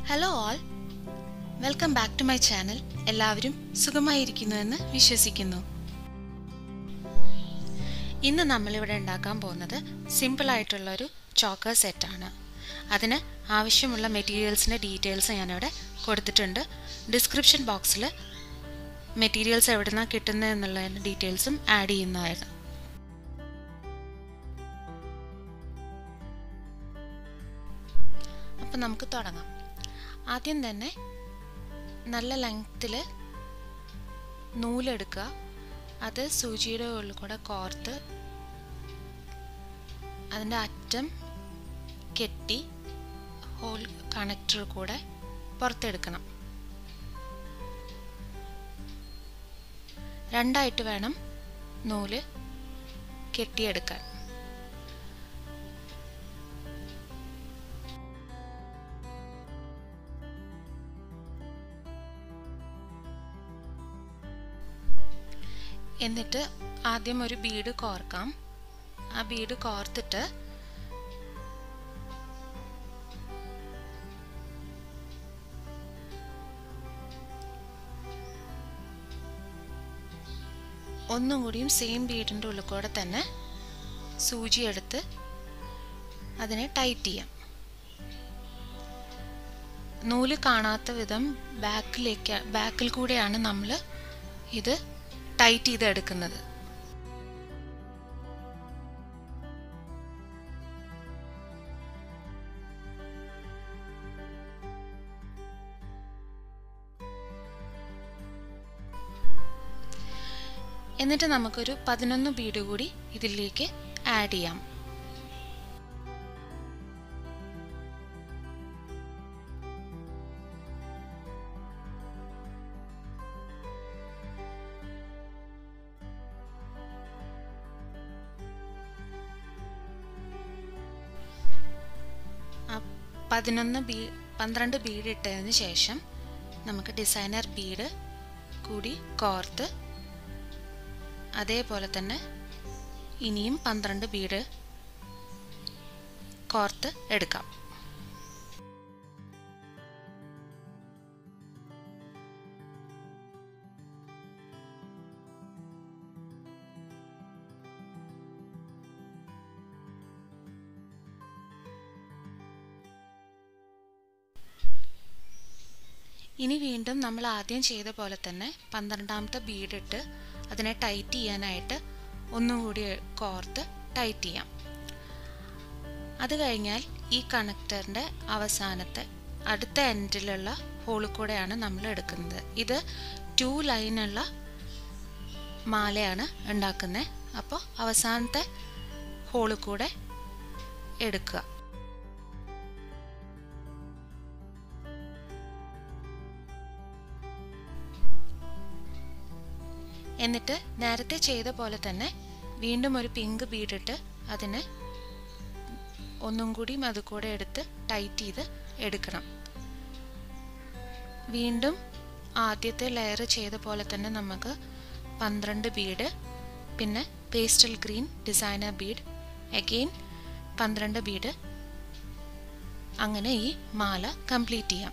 hello all welcome back to my channel എല്ലാവരും സുഖമായിരിക്കുന്നുവെന്ന് വിശ്വസിക്കുന്നു ഇന്ന് നമ്മളിവിടെ ഉണ്ടാക്കാൻ പോകുന്നത് സിമ്പിളായിട്ടുള്ള ഒരു ചോക്കർ സെറ്റാണ് അതിന് ആവശ്യമുള്ള മെറ്റീരിയൽസിൻ്റെ ഡീറ്റെയിൽസ് ഞാനിവിടെ കൊടുത്തിട്ടുണ്ട് ഡിസ്ക്രിപ്ഷൻ ബോക്സിൽ മെറ്റീരിയൽസ് എവിടെ നിന്നാണ് കിട്ടുന്നത് എന്നുള്ള ഡീറ്റെയിൽസും ആഡ് ചെയ്യുന്നതായിരുന്നു അപ്പം നമുക്ക് തുടങ്ങാം ആദ്യം തന്നെ നല്ല ലെങ്ത്തിൽ നൂലെടുക്കുക അത് സൂചിയുടെ ഉള്ളിൽ കൂടെ കോർത്ത് അതിൻ്റെ അറ്റം കെട്ടി ഹോൾ കണക്ടർ കൂടെ പുറത്തെടുക്കണം രണ്ടായിട്ട് വേണം നൂല് കെട്ടിയെടുക്കാൻ എന്നിട്ട് ആദ്യം ഒരു ബീഡ് കോർക്കാം ആ ബീഡ് കോർത്തിട്ട് ഒന്നും കൂടിയും സെയിം ബീഡിൻ്റെ ഉള്ളിൽ കൂടെ തന്നെ സൂചി എടുത്ത് അതിനെ ടൈറ്റ് ചെയ്യാം നൂല് കാണാത്ത വിധം ബാക്കിലേക്ക് ബാക്കിൽ കൂടെയാണ് നമ്മൾ ഇത് ടൈറ്റ് ചെയ്ത് എടുക്കുന്നത് എന്നിട്ട് നമുക്കൊരു പതിനൊന്ന് ബീഡ് കൂടി ഇതിലേക്ക് ആഡ് ചെയ്യാം പതിനൊന്ന് ബീ പന്ത്രണ്ട് ബീഡ് ഇട്ടതിന് ശേഷം നമുക്ക് ഡിസൈനർ ബീഡ് കൂടി കോർത്ത് അതേപോലെ തന്നെ ഇനിയും പന്ത്രണ്ട് ബീഡ് കോർത്ത് എടുക്കാം ഇനി വീണ്ടും നമ്മൾ ആദ്യം ചെയ്ത പോലെ തന്നെ പന്ത്രണ്ടാമത്തെ ബീഡ് ഇട്ട് അതിനെ ടൈറ്റ് ചെയ്യാനായിട്ട് ഒന്നുകൂടി കോർത്ത് ടൈറ്റ് ചെയ്യാം അത് കഴിഞ്ഞാൽ ഈ കണക്ടറിൻ്റെ അവസാനത്തെ അടുത്ത എൻഡിലുള്ള ഹോളിൽ കൂടെയാണ് നമ്മൾ എടുക്കുന്നത് ഇത് ടു ലൈനുള്ള മാലയാണ് ഉണ്ടാക്കുന്നത് അപ്പോൾ അവസാനത്തെ ഹോളിൽ കൂടെ എടുക്കുക എന്നിട്ട് നേരത്തെ ചെയ്ത പോലെ തന്നെ വീണ്ടും ഒരു പിങ്ക് ബീഡിട്ട് അതിന് ഒന്നും കൂടി അത് കൂടെ എടുത്ത് ടൈറ്റ് ചെയ്ത് എടുക്കണം വീണ്ടും ആദ്യത്തെ ലെയർ ചെയ്ത പോലെ തന്നെ നമുക്ക് പന്ത്രണ്ട് ബീഡ് പിന്നെ pastel green designer bead again പന്ത്രണ്ട് ബീഡ് അങ്ങനെ ഈ മാല കംപ്ലീറ്റ് ചെയ്യാം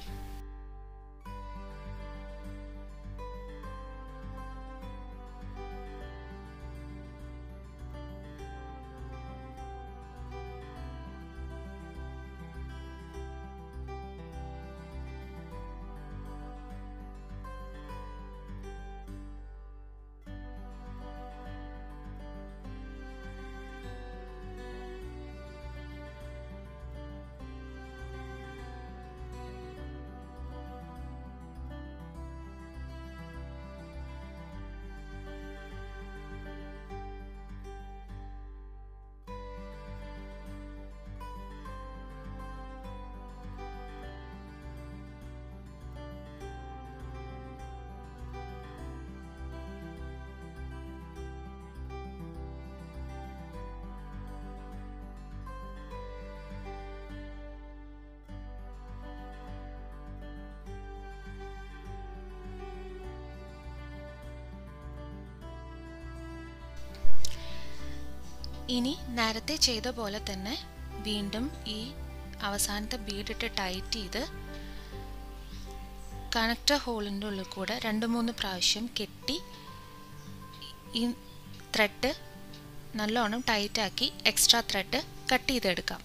ഇനി നേരത്തെ ചെയ്ത പോലെ തന്നെ വീണ്ടും ഈ അവസാനത്തെ ബീഡിട്ട് ടൈറ്റ് ചെയ്ത് കണക്ടർ ഹോളിൻ്റെ ഉള്ളിൽ കൂടെ രണ്ട് മൂന്ന് പ്രാവശ്യം കെട്ടി ഈ ത്രെഡ് നല്ലോണം ടൈറ്റാക്കി എക്സ്ട്രാ ത്രെഡ് കട്ട് ചെയ്തെടുക്കാം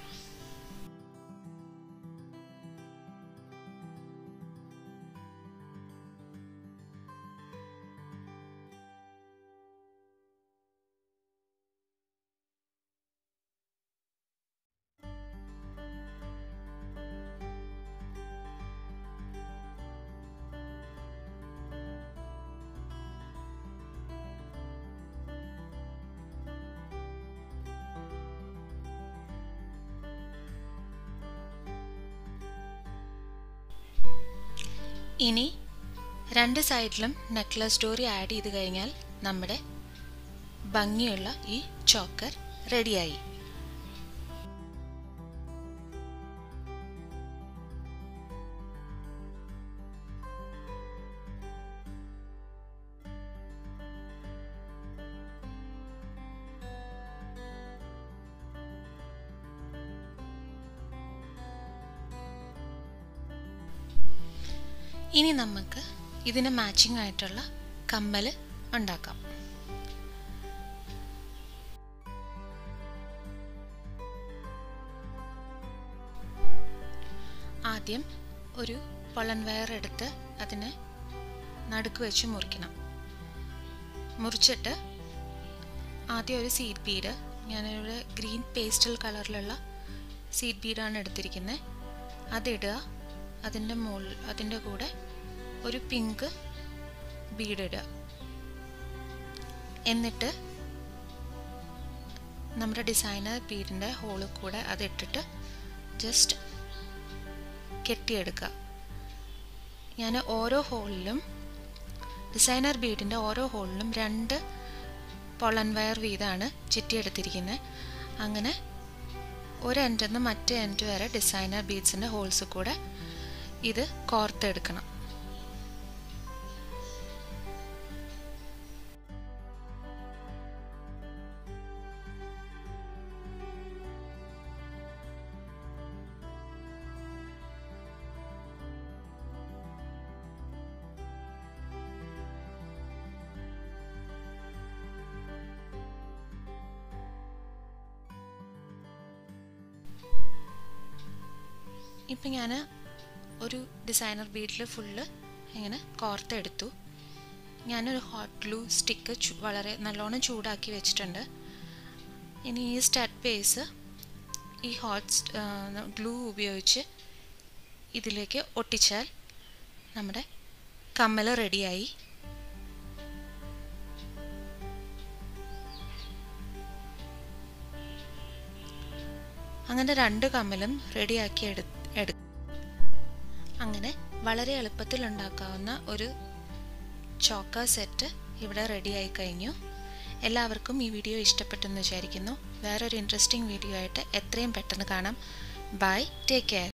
ഇനി രണ്ട് സൈഡിലും നെക്ലസ് ഡോറി ആഡ് ചെയ്ത് കഴിഞ്ഞാൽ നമ്മുടെ ഭംഗിയുള്ള ഈ ചോക്കർ റെഡിയായി ഇനി നമുക്ക് ഇതിന് മാച്ചിങ് ആയിട്ടുള്ള കമ്മൽ ഉണ്ടാക്കാം ആദ്യം ഒരു പൊളൻ വയർ എടുത്ത് അതിനെ നടുക്ക് വെച്ച് മുറിക്കണം മുറിച്ചിട്ട് ആദ്യം ഒരു സീഡ് ബീഡ് ഞാനൊരു ഗ്രീൻ പേസ്റ്റൽ കളറിലുള്ള സീഡ് ബീഡാണ് എടുത്തിരിക്കുന്നത് അതിടുക അതിൻ്റെ മുകളിൽ അതിൻ്റെ കൂടെ ഒരു പിങ്ക് ബീഡ് ഇടുക എന്നിട്ട് നമ്മുടെ ഡിസൈനർ ബീഡിൻ്റെ ഹോളിൽ കൂടെ അതിട്ടിട്ട് ജസ്റ്റ് കെട്ടിയെടുക്കുക ഞാൻ ഓരോ ഹോളിലും ഡിസൈനർ ബീഡിൻ്റെ ഓരോ ഹോളിലും രണ്ട് പൊളൻ വയർ വീതമാണ് ചുറ്റിയെടുത്തിരിക്കുന്നത് അങ്ങനെ ഒരു എൻഡിൽ നിന്ന് മറ്റേ എൻഡ് വരെ ഡിസൈനർ ബീഡ്സിൻ്റെ ഹോൾസ് കൂടെ ഇത് കോർത്തെടുക്കണം ഇപ്പം ഞാൻ ഒരു ഡിസൈനർ ബീഡിൽ ഫുള്ള് ഇങ്ങനെ കോർത്തെടുത്തു ഞാനൊരു ഹോട്ട് ഗ്ലൂ സ്റ്റിക്ക് വളരെ നല്ലോണം ചൂടാക്കി വെച്ചിട്ടുണ്ട് ഇനി ഈ സ്റ്റഡ് പേസ് ഈ ഹോട്ട് ഗ്ലൂ ഉപയോഗിച്ച് ഇതിലേക്ക് ഒട്ടിച്ചാൽ നമ്മുടെ കമ്മൽ റെഡിയായി അങ്ങനെ രണ്ട് കമ്മലും റെഡിയാക്കി എടു എടു അങ്ങനെ വളരെ എളുപ്പത്തിൽ ഉണ്ടാക്കാവുന്ന ഒരു ചോക്ക സെറ്റ് ഇവിടെ റെഡിയായി കഴിഞ്ഞു എല്ലാവർക്കും ഈ വീഡിയോ ഇഷ്ടപ്പെട്ടെന്ന് വിചാരിക്കുന്നു വേറൊരു ഇൻട്രസ്റ്റിംഗ് വീഡിയോ ആയിട്ട് എത്രയും പെട്ടെന്ന് കാണാം ബൈ ടേക്ക് കെയർ